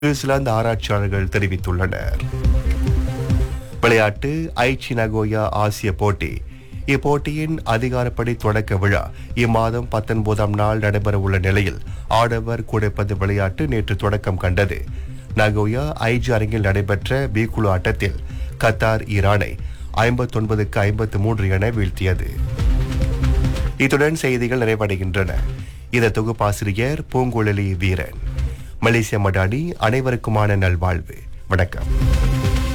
New Zealand ஆராய்ச்சியாளர்கள் தெரிவித்துள்ளனர் விளையாட்டு ஐச்சி நகோயா ஆசிய போட்டி இப்போட்டியின் அதிகாரப்படி தொடக்க விழா இம்மாதம் பத்தொன்பதாம் நாள் நடைபெறவுள்ள நிலையில் ஆடவர் கூடைப்பந்து விளையாட்டு நேற்று தொடக்கம் கண்டது நகோயா ஐஜி அரங்கில் நடைபெற்ற பி குழு ஆட்டத்தில் கத்தார் ஈரானை ஐம்பத்தொன்பதுக்கு ஐம்பத்து மூன்று என வீழ்த்தியது இத்துடன் செய்திகள் நிறைவடைகின்றன இந்த தொகுப்பாசிரியர் பூங்குழலி வீரன் மலேசிய மடானி அனைவருக்குமான நல்வாழ்வு வணக்கம்